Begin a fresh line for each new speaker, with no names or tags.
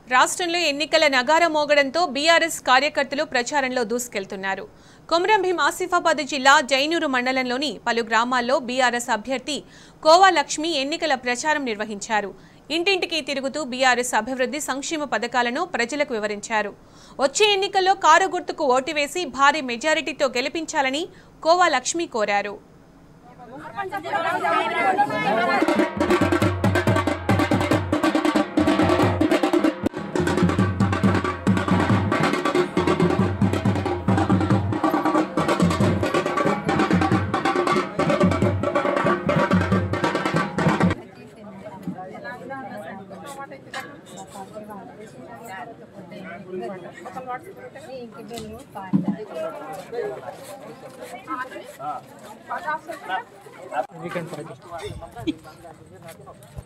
రాష్ట్రంలో ఎన్నికల నగార మోగడంతో బీఆర్ఎస్ కార్యకర్తలు ప్రచారంలో దూసుకెళ్తున్నారు కొమరం భీం ఆసిఫాబాద్ జిల్లా జైనూరు మండలంలోని పలు గ్రామాల్లో బీఆర్ఎస్ అభ్యర్థి కోవా లక్ష్మి ఎన్నికల ప్రచారం నిర్వహించారు ఇంటింటికి తిరుగుతూ బీఆర్ఎస్ అభివృద్ధి సంక్షేమ పథకాలను ప్రజలకు వివరించారు వచ్చే ఎన్నికల్లో కారు గుర్తుకు ఓటు వేసి భారీ మెజారిటీతో గెలిపించాలని కోవా లక్ష్మి కోరారు
వీకెండ్ పార్టీ